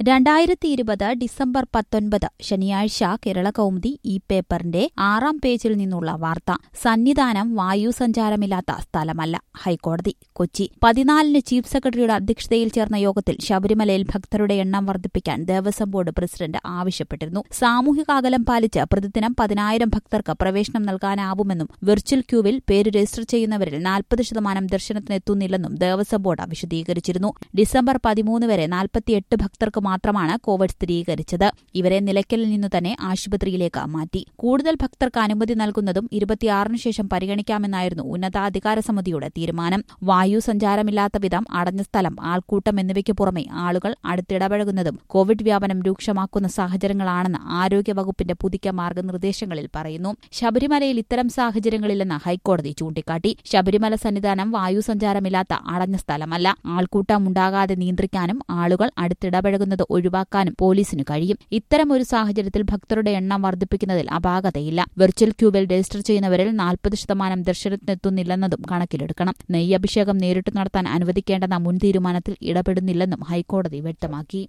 രണ്ടായിരത്തി ഇരുപത് ഡിസംബർ പത്തൊൻപത് ശനിയാഴ്ച കേരള കൗമുദി ഈ പേപ്പറിന്റെ ആറാം പേജിൽ നിന്നുള്ള വാർത്ത സന്നിധാനം വായു സഞ്ചാരമില്ലാത്ത സ്ഥലമല്ല ഹൈക്കോടതി കൊച്ചി പതിനാലിന് ചീഫ് സെക്രട്ടറിയുടെ അധ്യക്ഷതയിൽ ചേർന്ന യോഗത്തിൽ ശബരിമലയിൽ ഭക്തരുടെ എണ്ണം വർദ്ധിപ്പിക്കാൻ ദേവസ്വം ബോർഡ് പ്രസിഡന്റ് ആവശ്യപ്പെട്ടിരുന്നു സാമൂഹിക അകലം പാലിച്ച് പ്രതിദിനം പതിനായിരം ഭക്തർക്ക് പ്രവേശനം നൽകാനാവുമെന്നും വിർച്വൽ ക്യൂവിൽ പേര് രജിസ്റ്റർ ചെയ്യുന്നവരിൽ നാൽപ്പത് ശതമാനം ദർശനത്തിനെത്തുന്നില്ലെന്നും ദേവസ്വം ബോർഡ് വിശദീകരിച്ചിരുന്നു ഡിസംബർ പതിമൂന്ന് വരെ നാൽപ്പത്തിയെട്ട് ഭക്തർക്ക് മാത്രമാണ് കോവിഡ് സ്ഥിരീകരിച്ചത് ഇവരെ നിലയ്ക്കലിൽ നിന്നു തന്നെ ആശുപത്രിയിലേക്ക് മാറ്റി കൂടുതൽ ഭക്തർക്ക് അനുമതി നൽകുന്നതും ഇരുപത്തിയാറിന് ശേഷം പരിഗണിക്കാമെന്നായിരുന്നു ഉന്നതാധികാര സമിതിയുടെ തീരുമാനം വായു സഞ്ചാരമില്ലാത്ത വിധം അടഞ്ഞ സ്ഥലം ആൾക്കൂട്ടം എന്നിവയ്ക്ക് പുറമെ ആളുകൾ അടുത്തിടപഴകുന്നതും കോവിഡ് വ്യാപനം രൂക്ഷമാക്കുന്ന സാഹചര്യങ്ങളാണെന്ന് ആരോഗ്യവകുപ്പിന്റെ പുതുക്കിയ മാർഗനിർദ്ദേശങ്ങളിൽ പറയുന്നു ശബരിമലയിൽ ഇത്തരം സാഹചര്യങ്ങളില്ലെന്ന് ഹൈക്കോടതി ചൂണ്ടിക്കാട്ടി ശബരിമല സന്നിധാനം വായു സഞ്ചാരമില്ലാത്ത അടഞ്ഞ സ്ഥലമല്ല ആൾക്കൂട്ടം ഉണ്ടാകാതെ നിയന്ത്രിക്കാനും ആളുകൾ അടുത്തിടപഴകുന്നത് ഒഴിവാക്കാനും പോലീസിന് കഴിയും ഇത്തരം ഒരു സാഹചര്യത്തിൽ ഭക്തരുടെ എണ്ണം വർദ്ധിപ്പിക്കുന്നതിൽ അപാകതയില്ല വെർച്വൽ ക്യൂബിൽ രജിസ്റ്റർ ചെയ്യുന്നവരിൽ നാൽപ്പത് ശതമാനം ദർശനത്തിനെത്തുന്നില്ലെന്നതും കണക്കിലെടുക്കണം നെയ്യഭിഷേകം നേരിട്ട് നടത്താൻ അനുവദിക്കേണ്ടെന്ന മുൻ തീരുമാനത്തിൽ ഇടപെടുന്നില്ലെന്നും ഹൈക്കോടതി വ്യക്തമാക്കി